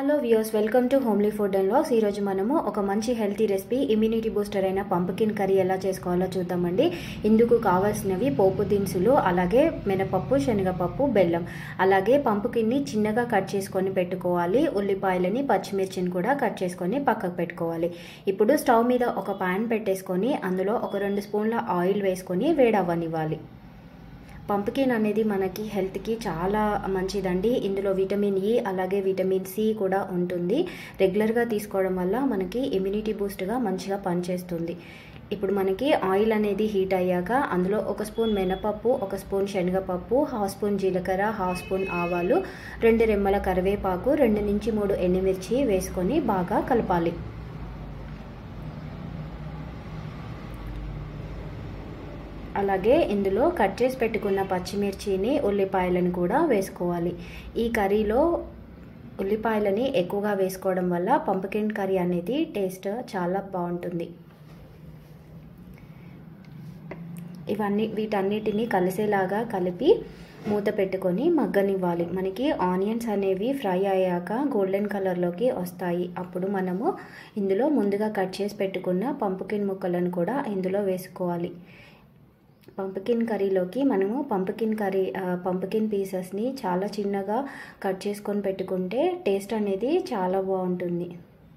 hello views welcome to homely food and walks ఈరోజు మనము ఒక మంచి హెల్తీ రెసిపీ ఇమ్యూనిటీ బూస్టర్ అయిన పంపుకిన్ కర్రీ ఎలా చేసుకోవాలో చూద్దామండి ఇందుకు కావాల్సినవి పోపు దినుసులు అలాగే మినపప్పు శనగపప్పు బెల్లం అలాగే పంపుకిన్ని చిన్నగా కట్ చేసుకొని పెట్టుకోవాలి ఉల్లిపాయలని పచ్చిమిర్చిని కూడా కట్ చేసుకొని పక్కకు పెట్టుకోవాలి ఇప్పుడు స్టవ్ మీద ఒక పాన్ పెట్టేసుకొని అందులో ఒక రెండు స్పూన్ల ఆయిల్ వేసుకొని వేడవ్వనివ్వాలి పంప్కిన్ అనేది మనకి హెల్త్కి చాలా మంచిదండి ఇందులో విటమిన్ ఈ అలాగే విటమిన్ సి కూడా ఉంటుంది రెగ్యులర్గా తీసుకోవడం వల్ల మనకి ఇమ్యూనిటీ బూస్ట్గా మంచిగా పనిచేస్తుంది ఇప్పుడు మనకి ఆయిల్ అనేది హీట్ అయ్యాక అందులో ఒక స్పూన్ మినపప్పు ఒక స్పూన్ శనగపప్పు హాఫ్ స్పూన్ జీలకర్ర హాఫ్ స్పూన్ ఆవాలు రెండు రెమ్మల కరివేపాకు రెండు నుంచి మూడు ఎండుమిర్చి వేసుకొని బాగా కలపాలి అలాగే ఇందులో కట్ చేసి పెట్టుకున్న పచ్చిమిర్చిని ఉల్లిపాయలను కూడా వేసుకోవాలి ఈ కర్రీలో ఉల్లిపాయలని ఎక్కువగా వేసుకోవడం వల్ల పంపకిన్ కర్రీ అనేది టేస్ట్ చాలా బాగుంటుంది ఇవన్నీ వీటన్నిటిని కలిసేలాగా కలిపి మూత పెట్టుకొని మగ్గనివ్వాలి మనకి ఆనియన్స్ అనేవి ఫ్రై అయ్యాక గోల్డెన్ కలర్లోకి వస్తాయి అప్పుడు మనము ఇందులో ముందుగా కట్ చేసి పెట్టుకున్న పంపుకిన్ ముక్కలను కూడా ఇందులో వేసుకోవాలి పంపకిన్ కర్రీలోకి మనము పంపకిన్ కర్రీ పంపకిన్ పీసెస్ని చాలా చిన్నగా కట్ చేసుకొని పెట్టుకుంటే టేస్ట్ అనేది చాలా బాగుంటుంది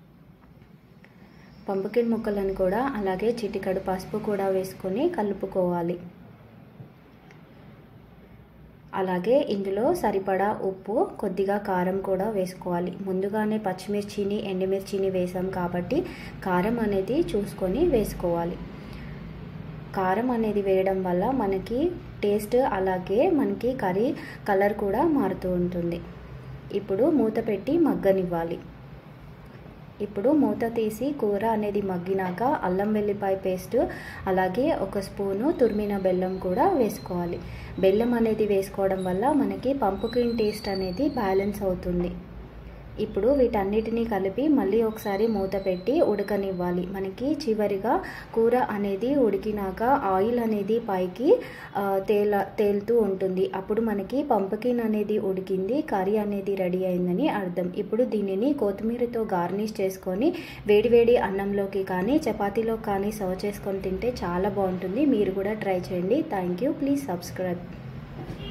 పంపకిన్ ముక్కలను కూడా అలాగే చిటికడు పసుపు కూడా వేసుకొని కలుపుకోవాలి అలాగే ఇందులో సరిపడా ఉప్పు కొద్దిగా కారం కూడా వేసుకోవాలి ముందుగానే పచ్చిమిర్చిని ఎండుమిర్చిని వేసాం కాబట్టి కారం అనేది చూసుకొని వేసుకోవాలి కారం అనేది వేయడం వల్ల మనకి టేస్ట్ అలాగే మనకి కర్రీ కలర్ కూడా మారుతూ ఉంటుంది ఇప్పుడు మూత పెట్టి మగ్గనివ్వాలి ఇప్పుడు మూత తీసి కూర అనేది మగ్గినాక అల్లం వెల్లిపాయ పేస్ట్ అలాగే ఒక స్పూను తురిమిన బెల్లం కూడా వేసుకోవాలి బెల్లం అనేది వేసుకోవడం వల్ల మనకి పంపుకిన్ టేస్ట్ అనేది బ్యాలెన్స్ అవుతుంది ఇప్పుడు వీటన్నిటిని కలిపి మళ్ళీ ఒకసారి మూత పెట్టి ఉడకనివ్వాలి మనకి చివరిగా కూర అనేది ఉడికినాక ఆయిల్ అనేది పైకి తేల తేలుతూ ఉంటుంది అప్పుడు మనకి పంపకిన్ అనేది ఉడికింది కర్రీ అనేది రెడీ అయిందని అర్థం ఇప్పుడు దీనిని కొత్తిమీరతో గార్నిష్ చేసుకొని వేడివేడి అన్నంలోకి కానీ చపాతీలో కానీ సర్వ్ చేసుకొని తింటే చాలా బాగుంటుంది మీరు కూడా ట్రై చేయండి థ్యాంక్ యూ ప్లీజ్ సబ్స్క్రైబ్